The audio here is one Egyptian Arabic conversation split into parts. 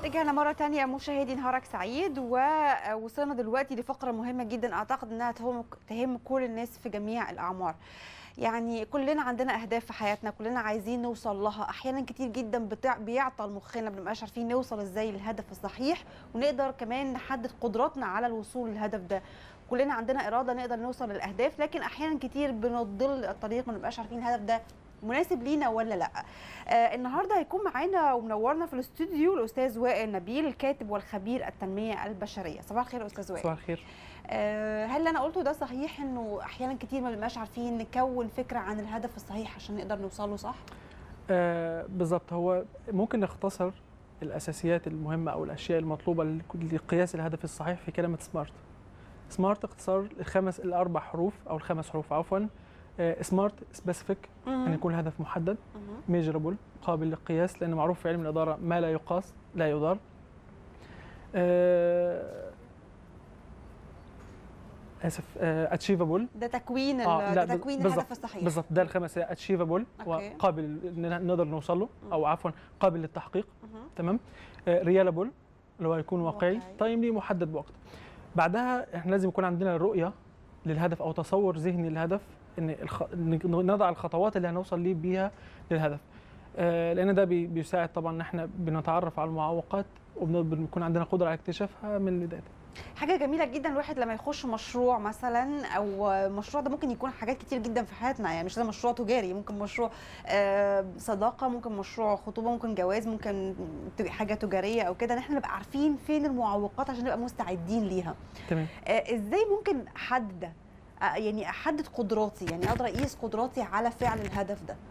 رجعنا مرة تانية مشاهدي نهارك سعيد ووصلنا دلوقتي لفقرة مهمة جدا أعتقد أنها تهم, تهم كل الناس في جميع الأعمار يعني كلنا عندنا أهداف في حياتنا كلنا عايزين نوصل لها أحيانا كتير جدا بتاع بيعطل مخنا بنبقاش عارفين نوصل إزاي للهدف الصحيح ونقدر كمان نحدد قدراتنا على الوصول للهدف ده كلنا عندنا إرادة نقدر نوصل للأهداف لكن أحيانا كتير بنضل الطريق ما بنبقاش عارفين الهدف ده مناسب لينا ولا لا آه النهارده هيكون معانا ومنورنا في الاستوديو الاستاذ وائل نبيل الكاتب والخبير التنميه البشريه صباح الخير يا استاذ وائل صباح الخير آه هل اللي انا قلته ده صحيح انه احيانا كتير ما بنبقاش عارفين نكون فكره عن الهدف الصحيح عشان نقدر نوصل له صح آه بالظبط هو ممكن نختصر الاساسيات المهمه او الاشياء المطلوبه لقياس الهدف الصحيح في كلمه سمارت سمارت اختصار الخمس الاربع حروف او الخمس حروف عفوا سمارت سبيسيفيك ان يكون الهدف محدد ميجربل قابل للقياس لان معروف في علم الاداره ما لا يقاس لا يضار آه اسف اتشيفبل ده تكوين آه ده تكوين الهدف الصحيح بالظبط ده الخمس اتشيفبل وقابل ان نقدر نوصل له او عفوا قابل للتحقيق تمام ريالبل اللي هو يكون واقعي تايملي محدد بوقت بعدها احنا لازم يكون عندنا رؤيه للهدف او تصور ذهني للهدف ان الخ... نضع الخطوات اللي هنوصل ليه بيها للهدف آه لان ده بي... بيساعد طبعا ان احنا بنتعرف على المعوقات وبنكون عندنا قدره على اكتشافها من البدايه حاجه جميله جدا الواحد لما يخش مشروع مثلا او مشروع ده ممكن يكون حاجات كتير جدا في حياتنا يعني مش لازم مشروع تجاري ممكن مشروع آه صداقه ممكن مشروع خطوبه ممكن جواز ممكن حاجه تجاريه او كده ان احنا نبقى عارفين فين المعوقات عشان نبقى مستعدين ليها تمام آه ازاي ممكن احدد ده يعني احدد قدراتي يعني اقدر اقيس قدراتي على فعل الهدف ده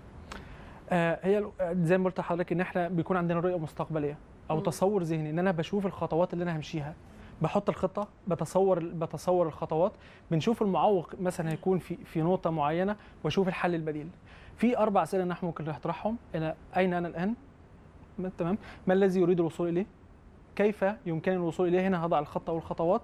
آه هي زي ما قلت لحضرتك ان احنا بيكون عندنا رؤيه مستقبليه او م. تصور ذهني ان انا بشوف الخطوات اللي انا همشيها بحط الخطه بتصور بتصور الخطوات بنشوف المعوق مثلا هيكون في في نقطه معينه واشوف الحل البديل في اربع اسئله نحن ممكن نطرحهم الى اين انا الان تمام ما الذي يريد الوصول اليه كيف يمكن الوصول اليه هنا هضع الخطه والخطوات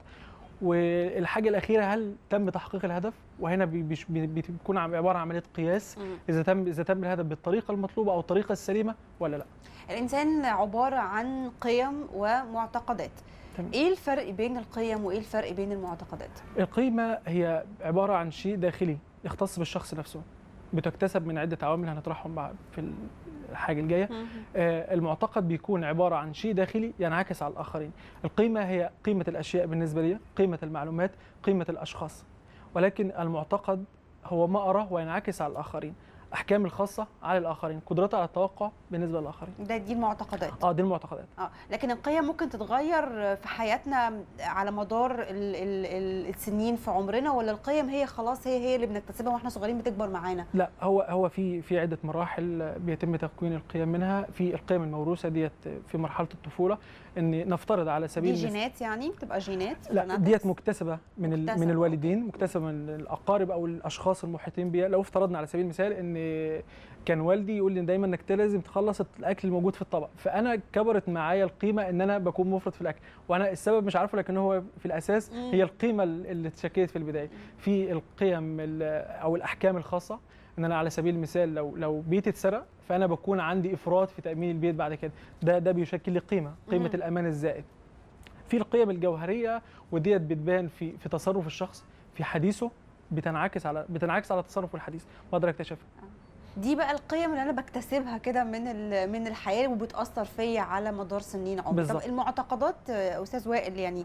والحاجه الاخيره هل تم تحقيق الهدف وهنا بيكون عباره عن عمليه قياس اذا تم اذا تم الهدف بالطريقه المطلوبه او الطريقه السليمه ولا لا الانسان عباره عن قيم ومعتقدات تمام. ايه الفرق بين القيم وايه الفرق بين المعتقدات القيمه هي عباره عن شيء داخلي يختص بالشخص نفسه بتكتسب من عده عوامل هنطرحهم في الحاجه الجايه آه المعتقد بيكون عباره عن شيء داخلي ينعكس على الاخرين القيمه هي قيمه الاشياء بالنسبه لي قيمه المعلومات قيمه الاشخاص ولكن المعتقد هو ما اراه وينعكس على الاخرين احكام الخاصه على الاخرين قدرتها على التوقع بالنسبه للاخرين ده دي المعتقدات اه دي المعتقدات اه لكن القيم ممكن تتغير في حياتنا على مدار ال ال ال السنين في عمرنا ولا القيم هي خلاص هي هي اللي بنكتسبها واحنا صغيرين بتكبر معانا لا هو هو في في عده مراحل بيتم تكوين القيم منها في القيم الموروثه ديت في مرحله الطفوله ان نفترض على سبيل دي جينات يعني بتبقى جينات لا ديت مكتسبه من مكتسبة. من الوالدين مكتسبه من الاقارب او الاشخاص المحيطين بيها لو افترضنا على سبيل المثال ان كان والدي يقول لي دايما انك لازم تخلص الاكل الموجود في الطبق فانا كبرت معايا القيمه ان انا بكون مفرط في الاكل وانا السبب مش عارفه لكن هو في الاساس هي القيمه اللي اتشكلت في البدايه في القيم او الاحكام الخاصه ان انا على سبيل المثال لو لو بيتي اتسرق فانا بكون عندي افراط في تامين البيت بعد كده ده ده بيشكل لي قيمه قيمه الامان الزائد في القيم الجوهريه وديت بتبان في في تصرف الشخص في حديثه بتنعكس على بتنعكس على تصرفه الحديث بقدر اكتشفها دي بقى القيم اللي انا بكتسبها كده من من الحياه وبتاثر فيا على مدار سنين عمري طب المعتقدات استاذ وائل يعني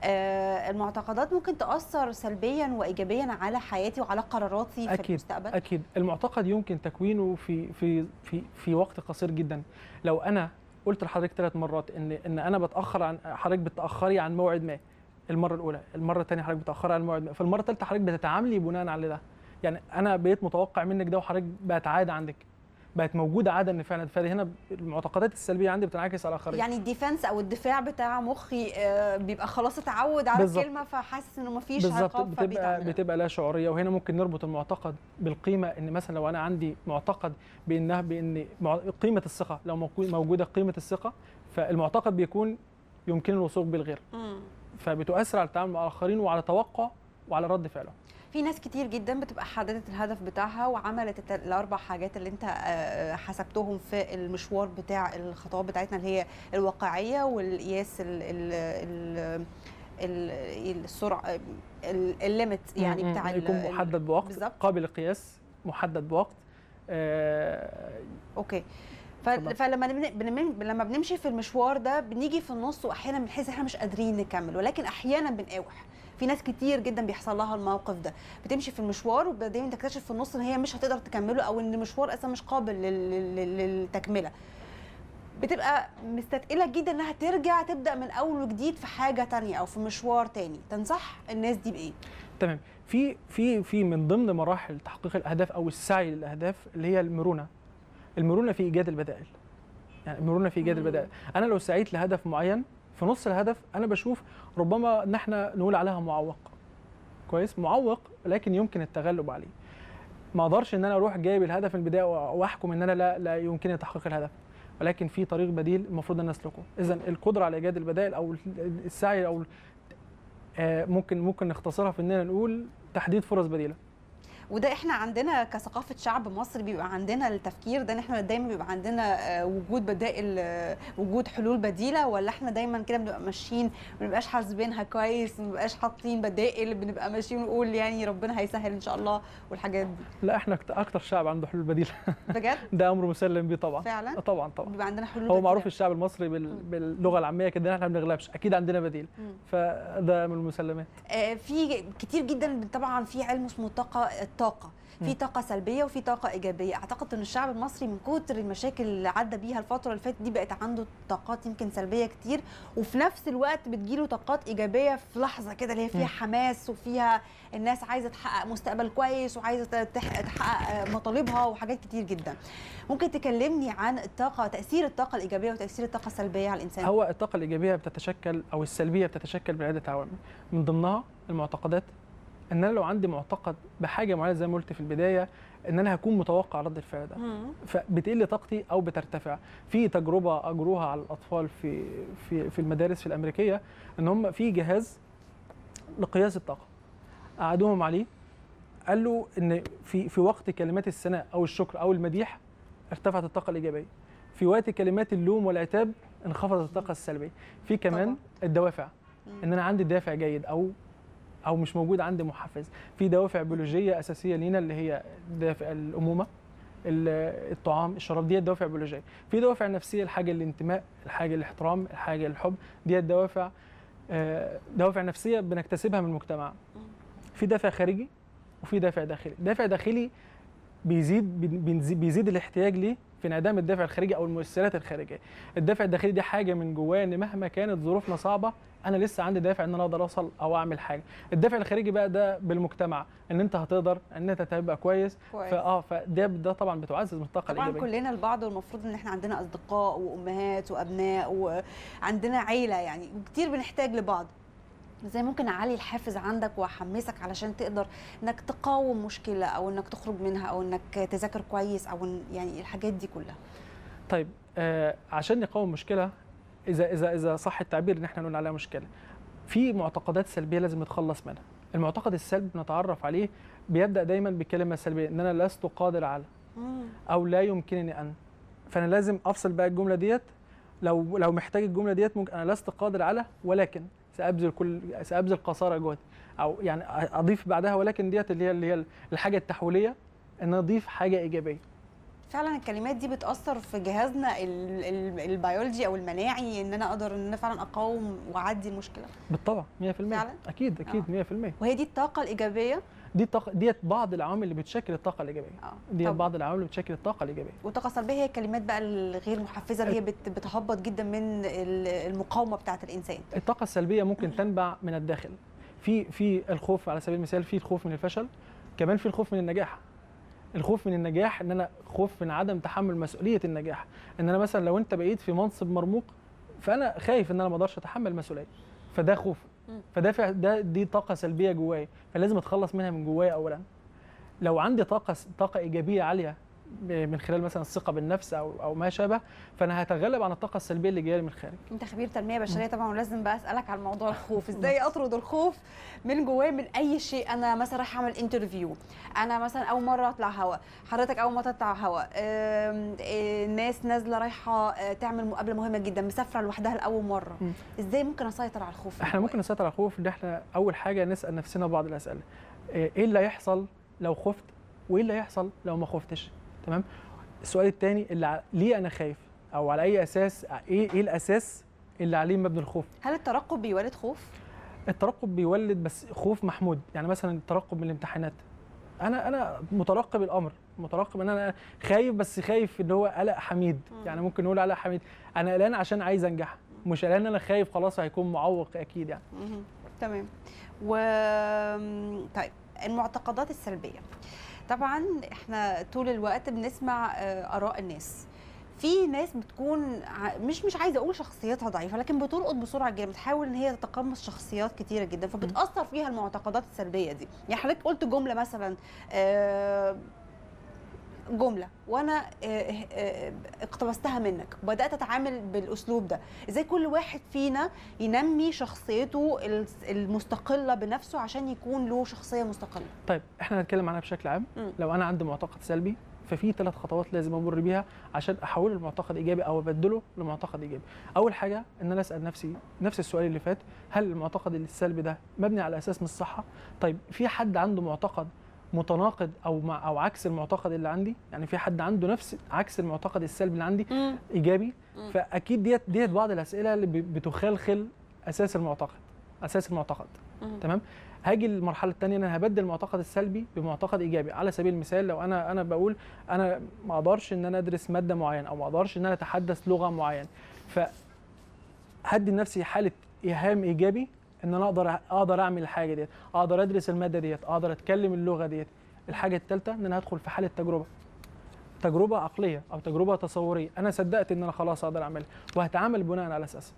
آه المعتقدات ممكن تاثر سلبيا وايجابيا على حياتي وعلى قراراتي أكيد في المستقبل اكيد المعتقد يمكن تكوينه في في في في وقت قصير جدا لو انا قلت لحضرتك ثلاث مرات ان ان انا بتاخر عن حضرتك بتاخري عن موعد ما المره الاولى المره الثانيه حضرتك بتاخري عن موعد ما فالمره الثالثه حضرتك بتتعاملي بناء على ده يعني انا بقيت متوقع منك ده وحضرتك بقت عاده عندك بقت موجوده عاده ان فعلا فهنا المعتقدات السلبيه عندي بتنعكس على الاخرين يعني الديفنس او الدفاع بتاع مخي بيبقى خلاص اتعود على بالزبط. الكلمه فحاسس انه مفيش بالظبط بتبقى بتبقى لا شعوريه وهنا ممكن نربط المعتقد بالقيمه ان مثلا لو انا عندي معتقد بانها بان قيمه الثقه لو موجوده قيمه الثقه فالمعتقد بيكون يمكن الوثوق بالغير فبتؤثر على التعامل مع الاخرين وعلى توقع وعلى رد فعله في ناس كتير جدا بتبقى حددت الهدف بتاعها وعملت الت- الاربع حاجات اللي انت آه، حسبتهم في المشوار بتاع الخطوات بتاعتنا اللي هي الواقعيه والقياس ال ال ال ال- السرعه ال- الليمت يعني م- م. بتاع ال- يكون ال- محدد بوقت بالظبط. قابل للقياس محدد بوقت آه، اوكي ف- اتفضل. فلما بن- بن- لما بنمشي في المشوار ده بنيجي في النص واحيانا بنحس ان احنا مش قادرين نكمل ولكن احيانا بنقاوح في ناس كتير جدا بيحصل لها الموقف ده بتمشي في المشوار وبعدين تكتشف في النص ان هي مش هتقدر تكمله او ان المشوار اصلا مش قابل لل- لل- للتكمله بتبقى مستثقله جدا انها ترجع تبدا من اول وجديد في حاجه تانية او في مشوار تاني تنصح الناس دي بايه تمام في في في من ضمن مراحل تحقيق الاهداف او السعي للاهداف اللي هي المرونه المرونه في ايجاد البدائل يعني المرونه في ايجاد مم. البدائل انا لو سعيت لهدف معين في نص الهدف انا بشوف ربما ان احنا نقول عليها معوق كويس معوق لكن يمكن التغلب عليه ما اقدرش ان انا اروح جايب الهدف من البدايه واحكم ان انا لا لا يمكنني تحقيق الهدف ولكن في طريق بديل المفروض ان أنا اسلكه اذا القدره على ايجاد البدائل او السعي او آه، ممكن ممكن نختصرها في اننا نقول تحديد فرص بديله وده احنا عندنا كثقافه شعب مصري بيبقى عندنا التفكير ده ان احنا دايما بيبقى عندنا آه، وجود بدائل آه، وجود حلول بديله ولا احنا دايما كده بنبقى ماشيين ما بنبقاش حاسبينها كويس ما بنبقاش حاطين بدائل بنبقى ماشيين ونقول يعني ربنا هيسهل ان شاء الله والحاجات دي لا احنا أكت- اكتر شعب عنده حلول بديله بجد ده امر مسلم بيه طبعا فعلا آه، طبعا طبعا بيبقى عندنا حلول هو بديلة. معروف الشعب المصري بال... مم. باللغه العاميه كده إن احنا ما بنغلبش اكيد عندنا بديل مم. فده من المسلمات آه، في كتير جدا طبعا في علم اسمه الطاقه الطاقه في مم. طاقه سلبيه وفي طاقه ايجابيه اعتقد ان الشعب المصري من كتر المشاكل اللي عدى بيها الفتره اللي فاتت دي بقت عنده طاقات يمكن سلبيه كتير وفي نفس الوقت بتجيله طاقات ايجابيه في لحظه كده اللي هي فيها مم. حماس وفيها الناس عايزه تحقق مستقبل كويس وعايزه تح- تحقق آه، مطالبها وحاجات كتير جدا ممكن تكلمني عن الطاقه تاثير الطاقه الايجابيه وتاثير الطاقه السلبيه على الانسان هو الطاقه الايجابيه بتتشكل او السلبيه بتتشكل من عده عوامل من ضمنها المعتقدات ان انا لو عندي معتقد بحاجه معينه زي ما قلت في البدايه ان انا هكون متوقع رد الفعل ده مم. فبتقل طاقتي او بترتفع في تجربه اجروها على الاطفال في في في المدارس في الامريكيه ان هم في جهاز لقياس الطاقه قعدوهم عليه قال له ان في في وقت كلمات الثناء او الشكر او المديح ارتفعت الطاقه الايجابيه في وقت كلمات اللوم والعتاب انخفضت الطاقه السلبيه في كمان طبعاً. الدوافع مم. ان انا عندي دافع جيد او او مش موجود عندي محفز في دوافع بيولوجيه اساسيه لينا اللي هي دافع الامومه ال- الطعام الشراب دي دوافع بيولوجيه في دوافع نفسيه الحاجه الانتماء الحاجه الاحترام الحاجه الحب دي دوافع آه، دوافع نفسيه بنكتسبها من المجتمع في دافع خارجي وفي دافع داخلي دافع داخلي بيزيد بيزيد, بيزيد الاحتياج ليه في انعدام الدافع الخارجي او المؤثرات الخارجيه الدافع الداخلي دي حاجه من جوايا ان مهما كانت ظروفنا صعبه انا لسه عندي دافع ان انا اقدر اوصل او اعمل حاجه الدافع الخارجي بقى ده بالمجتمع ان انت هتقدر ان انت تبقى كويس كويس. فاه فده ده طبعا بتعزز من الطاقه طبعا الايجابيه كلنا البعض والمفروض ان احنا عندنا اصدقاء وامهات وابناء وعندنا عيله يعني وكتير بنحتاج لبعض ازاي ممكن اعلي الحافز عندك واحمسك علشان تقدر انك تقاوم مشكله او انك تخرج منها او انك تذاكر كويس او إن- يعني الحاجات دي كلها طيب آه عشان نقاوم مشكله اذا اذا اذا صح التعبير ان احنا نقول عليها مشكله في معتقدات سلبيه لازم نتخلص منها المعتقد السلبي بنتعرف عليه بيبدا دايما بالكلمه السلبيه ان انا لست قادر على مم. او لا يمكنني ان فانا لازم افصل بقى الجمله ديت لو لو محتاج الجمله ديت ممكن انا لست قادر على ولكن سابذل كل سابذل قصارى جهد او يعني اضيف بعدها ولكن ديت اللي هي اللي هي الحاجه التحويليه ان اضيف حاجه ايجابيه فعلا الكلمات دي بتاثر في جهازنا ال- ال- البيولوجي او المناعي ان انا اقدر ان انا فعلا اقاوم واعدي المشكله بالطبع 100% فعلا؟ اكيد اكيد 100% وهي دي الطاقه الايجابيه دي الطاقه ديت بعض العوامل اللي بتشكل الطاقه الايجابيه اه ديت طب بعض العوامل اللي بتشكل الطاقه الايجابيه والطاقه السلبيه هي الكلمات بقى الغير محفزه اللي هي بت- بتهبط جدا من ال- المقاومه بتاعه الانسان الطاقه السلبيه ممكن تنبع من الداخل في في الخوف على سبيل المثال في الخوف من الفشل كمان في الخوف من النجاح الخوف من النجاح ان انا خوف من عدم تحمل مسؤوليه النجاح ان انا مثلا لو انت بقيت في منصب مرموق فانا خايف ان انا ما اقدرش اتحمل مسؤوليه فده خوف مم. فده فع- ده دي طاقه سلبيه جوايا فلازم اتخلص منها من جوايا اولا لو عندي طاقه طاقه ايجابيه عاليه من خلال مثلا الثقه بالنفس او او ما شابه فانا هتغلب عن الطاقه السلبيه اللي جايه لي من الخارج انت خبير تنميه بشريه طبعا ولازم بقى اسالك عن موضوع الخوف ازاي اطرد الخوف من جوايا من اي شيء انا مثلا رايحه اعمل انترفيو انا مثلا اول مره اطلع هوا حضرتك اول مره تطلع هوا الناس نازله رايحه تعمل مقابله مهمه جدا مسافره لوحدها لاول مره م. ازاي ممكن اسيطر على الخوف احنا ممكن نسيطر على الخوف ان احنا اول حاجه نسال نفسنا بعض الاسئله ايه اللي هيحصل لو خفت وايه اللي هيحصل لو ما خفتش تمام السؤال الثاني اللي ع... ليه انا خايف او على اي اساس ايه ايه الاساس اللي عليه مبني الخوف هل الترقب بيولد خوف الترقب بيولد بس خوف محمود يعني مثلا الترقب من الامتحانات انا انا مترقب الامر مترقب ان انا خايف بس خايف ان هو قلق حميد م. يعني ممكن نقول قلق حميد انا قلقان عشان عايز انجح مش قلقان انا خايف خلاص هيكون معوق اكيد يعني م. تمام و طيب المعتقدات السلبيه طبعا احنا طول الوقت بنسمع اراء الناس في ناس بتكون مش مش عايزه اقول شخصيتها ضعيفه لكن بتلقط بسرعه جدا بتحاول ان هي تتقمص شخصيات كتيره جدا فبتاثر فيها المعتقدات السلبيه دي يعني حضرتك قلت جمله مثلا جمله وانا اقتبستها منك وبدات اتعامل بالاسلوب ده ازاي كل واحد فينا ينمي شخصيته المستقله بنفسه عشان يكون له شخصيه مستقله طيب احنا هنتكلم عنها بشكل عام م. لو انا عندي معتقد سلبي ففي ثلاث خطوات لازم امر بيها عشان احوله لمعتقد ايجابي او ابدله لمعتقد ايجابي اول حاجه ان انا اسال نفسي نفس السؤال اللي فات هل المعتقد السلبي ده مبني على اساس من الصحه طيب في حد عنده معتقد متناقض او مع او عكس المعتقد اللي عندي يعني في حد عنده نفس عكس المعتقد السلبي اللي عندي مم. ايجابي مم. فاكيد ديت ديت بعض الاسئله اللي بتخلخل اساس المعتقد اساس المعتقد مم. تمام هاجي المرحله الثانيه انا هبدل المعتقد السلبي بمعتقد ايجابي على سبيل المثال لو انا انا بقول انا ما اقدرش ان انا ادرس ماده معينه او ما اقدرش ان انا اتحدث لغه معينه ف هدي لنفسي حاله ايهام ايجابي ان انا اقدر اقدر اعمل الحاجه ديت اقدر ادرس الماده ديت اقدر اتكلم اللغه ديت الحاجه الثالثه ان انا هدخل في حاله تجربه تجربه عقليه او تجربه تصوريه انا صدقت ان انا خلاص اقدر اعملها وهتعامل بناء على اساسها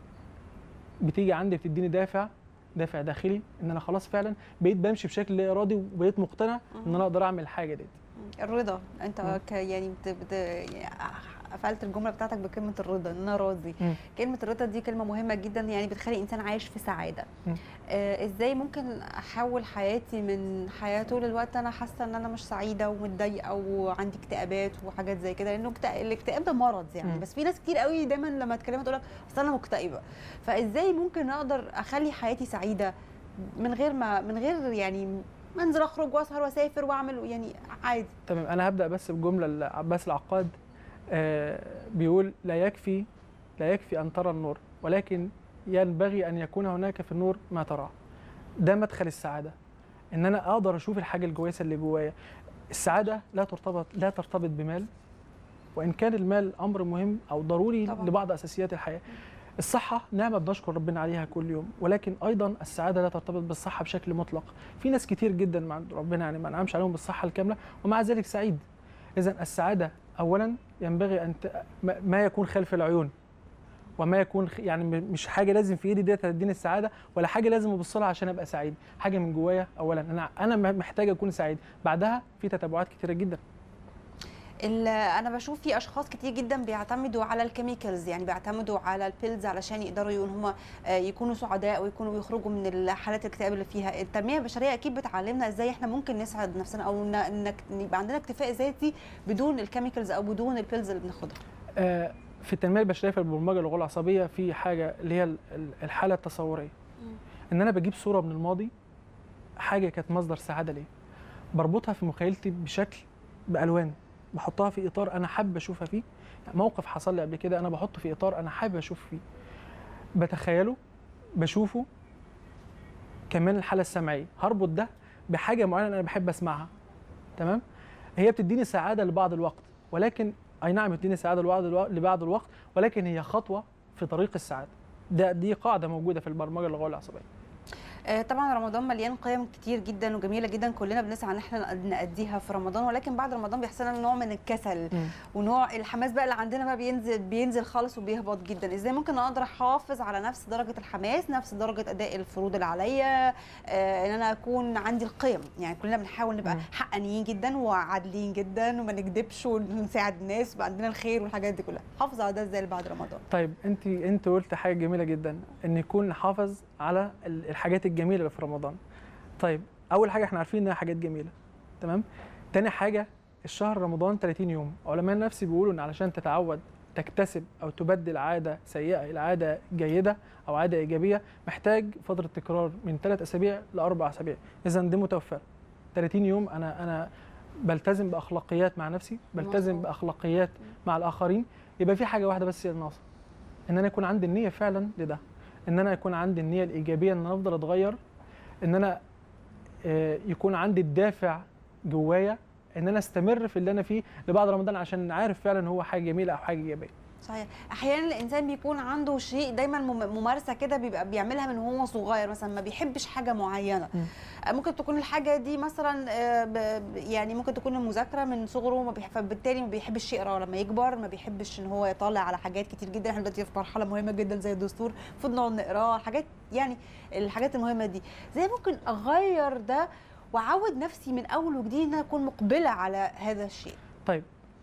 بتيجي عندي بتديني دافع دافع داخلي ان انا خلاص فعلا بقيت بمشي بشكل لا ارادي وبقيت مقتنع ان انا اقدر اعمل الحاجه ديت الرضا انت ك يعني بت... بت... يعني قفلت الجمله بتاعتك بكلمه الرضا ان انا راضي م. كلمه الرضا دي كلمه مهمه جدا يعني بتخلي الانسان عايش في سعاده م. آه ازاي ممكن احول حياتي من حياه طول الوقت انا حاسه ان انا مش سعيده ومتضايقه وعندي اكتئابات وحاجات زي كده لانه الاكتئاب ده مرض يعني م. بس في ناس كتير قوي دايما لما تكلمها تقول لك اصل انا مكتئبه فازاي ممكن اقدر اخلي حياتي سعيده من غير ما من غير يعني منزل اخرج واسهر واسافر واعمل يعني عادي تمام انا هبدا بس بجمله عباس العقاد آه بيقول لا يكفي لا يكفي ان ترى النور ولكن ينبغي ان يكون هناك في النور ما تراه ده مدخل السعاده ان انا اقدر اشوف الحاجه الكويسه اللي جوايا السعاده لا ترتبط لا ترتبط بمال وان كان المال امر مهم او ضروري طبعا. لبعض اساسيات الحياه الصحة نعمة بنشكر ربنا عليها كل يوم ولكن أيضا السعادة لا ترتبط بالصحة بشكل مطلق في ناس كتير جدا مع ربنا يعني ما نعمش عليهم بالصحة الكاملة ومع ذلك سعيد إذا السعادة أولا ينبغي أن ت... ما يكون خلف العيون وما يكون يعني مش حاجه لازم في ايدي ديت تديني السعاده ولا حاجه لازم ابص لها عشان ابقى سعيد حاجه من جوايا اولا انا انا محتاج اكون سعيد بعدها في تتبعات كتيره جدا انا بشوف في اشخاص كتير جدا بيعتمدوا على الكيميكالز يعني بيعتمدوا على البيلز علشان يقدروا ان هم يكونوا سعداء ويكونوا يخرجوا من حالات الاكتئاب اللي فيها التنميه البشريه اكيد بتعلمنا ازاي احنا ممكن نسعد نفسنا او انك يبقى عندنا اكتفاء ذاتي بدون الكيميكالز او بدون البيلز اللي بناخدها آه في التنميه البشريه في البرمجه اللغه العصبيه في حاجه اللي هي الحاله التصوريه ان انا بجيب صوره من الماضي حاجه كانت مصدر سعاده ليا بربطها في مخيلتي بشكل بالوان بحطها في اطار انا حابب اشوفها فيه موقف حصل لي قبل كده انا بحطه في اطار انا حابب اشوف فيه بتخيله بشوفه كمان الحاله السمعيه هربط ده بحاجه معينه انا بحب اسمعها تمام هي بتديني سعاده لبعض الوقت ولكن اي نعم بتديني سعاده لبعض الوقت لبعض الوقت ولكن هي خطوه في طريق السعاده ده دي قاعده موجوده في البرمجه اللغويه العصبيه طبعا رمضان مليان قيم كتير جدا وجميله جدا كلنا بنسعى ان احنا نأديها في رمضان ولكن بعد رمضان بيحصل لنا نوع من الكسل م. ونوع الحماس بقى اللي عندنا بقى بينزل بينزل خالص وبيهبط جدا ازاي ممكن اقدر احافظ على نفس درجه الحماس نفس درجه اداء الفروض اللي عليا آه ان انا اكون عندي القيم يعني كلنا بنحاول نبقى م. حقانيين جدا وعادلين جدا وما نكذبش ونساعد الناس ويبقى عندنا الخير والحاجات دي كلها حافظ على ده ازاي بعد رمضان طيب انت انت قلت حاجه جميله جدا ان يكون نحافظ على الحاجات الجميله اللي في رمضان طيب اول حاجه احنا عارفين انها حاجات جميله تمام تاني حاجه الشهر رمضان 30 يوم علماء النفس بيقولوا ان علشان تتعود تكتسب او تبدل عاده سيئه الى عاده جيده او عاده ايجابيه محتاج فتره تكرار من ثلاث اسابيع لاربع اسابيع اذا دي متوفره 30 يوم انا انا بلتزم باخلاقيات مع نفسي بلتزم باخلاقيات مع الاخرين يبقى في حاجه واحده بس هي الناقصه ان انا يكون عندي النيه فعلا لده ان انا يكون عندي النيه الايجابيه ان انا افضل اتغير ان انا يكون عندي الدافع جوايا ان انا استمر في اللي انا فيه لبعد رمضان عشان عارف فعلا هو حاجه جميله او حاجه ايجابيه صحيح احيانا الانسان بيكون عنده شيء دايما ممارسه كده بيبقى بيعملها من وهو صغير مثلا ما بيحبش حاجه معينه م. ممكن تكون الحاجه دي مثلا يعني ممكن تكون المذاكره من صغره فبالتالي ما بيحبش يقرا لما يكبر ما بيحبش ان هو يطلع على حاجات كتير جدا احنا دلوقتي في مرحله مهمه جدا زي الدستور المفروض نقعد نقراه حاجات يعني الحاجات المهمه دي زي ممكن اغير ده واعود نفسي من اول وجديد ان انا اكون مقبله على هذا الشيء طيب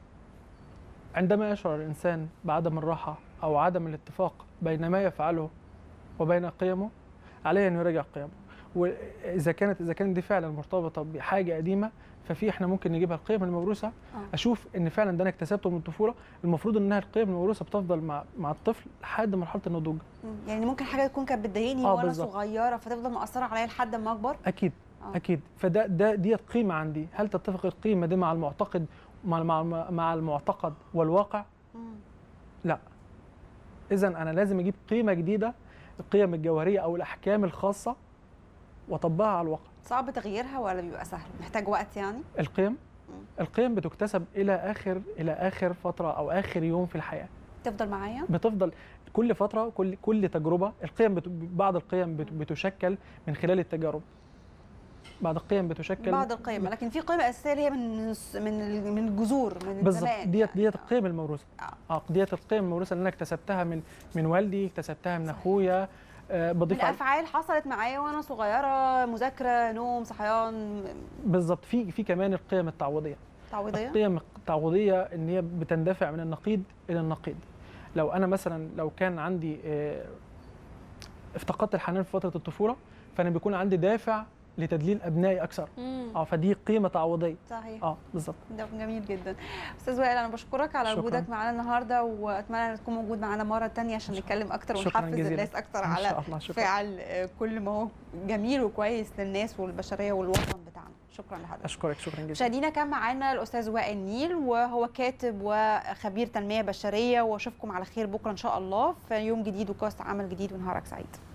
عندما يشعر الانسان بعدم الراحه او عدم الاتفاق بين ما يفعله وبين قيمه عليه ان يراجع قيمه واذا كانت اذا كانت دي فعلا مرتبطه بحاجه قديمه ففي احنا ممكن نجيبها القيم الموروثه اشوف ان فعلا ده انا اكتسبته من الطفوله المفروض انها القيم الموروثه بتفضل مع مع الطفل لحد مرحله النضوج يعني ممكن حاجه تكون كانت بتضايقني وانا بالزبط. صغيره فتفضل مأثره عليا لحد ما اكبر اكيد آه. اكيد فده ده ديت قيمه عندي هل تتفق القيمه دي مع المعتقد مع مع, مع المعتقد والواقع مم. لا اذا انا لازم اجيب قيمه جديده القيم الجوهريه او الاحكام الخاصه واطبقها على الواقع صعب تغييرها ولا بيبقى سهل محتاج وقت يعني القيم مم. القيم بتكتسب الى اخر الى اخر فتره او اخر يوم في الحياه تفضل معايا بتفضل كل فتره كل كل تجربه القيم بت... بعض القيم بت... بتشكل من خلال التجارب بعض القيم بتشكل بعض القيم لكن في قيمه اساسيه اللي هي من من من الجذور من بالظبط ديت ديت القيم الموروثه اه ديت القيم الموروثه اللي انا اكتسبتها من من والدي اكتسبتها من اخويا آه بضيف الافعال حصلت معايا وانا صغيره مذاكره نوم صحيان بالظبط في في كمان القيم التعويضيه تعويضيه القيم التعويضيه ان هي بتندفع من النقيض الى النقيض لو انا مثلا لو كان عندي آه افتقدت الحنان في فتره الطفوله فانا بيكون عندي دافع لتدليل ابنائي اكثر اه فدي قيمه تعويضيه صحيح اه بالظبط ده جميل جدا استاذ وائل انا بشكرك على وجودك معانا النهارده واتمنى ان تكون موجود معانا مره ثانيه عشان نتكلم اكتر ونحفز الناس اكتر على فعل كل ما هو جميل وكويس للناس والبشريه والوطن بتاعنا شكرا لحضرتك اشكرك شكرا جزيلا مشاهدينا كان معانا الاستاذ وائل نيل وهو كاتب وخبير تنميه بشريه واشوفكم على خير بكره ان شاء الله في يوم جديد وكاست عمل جديد ونهارك سعيد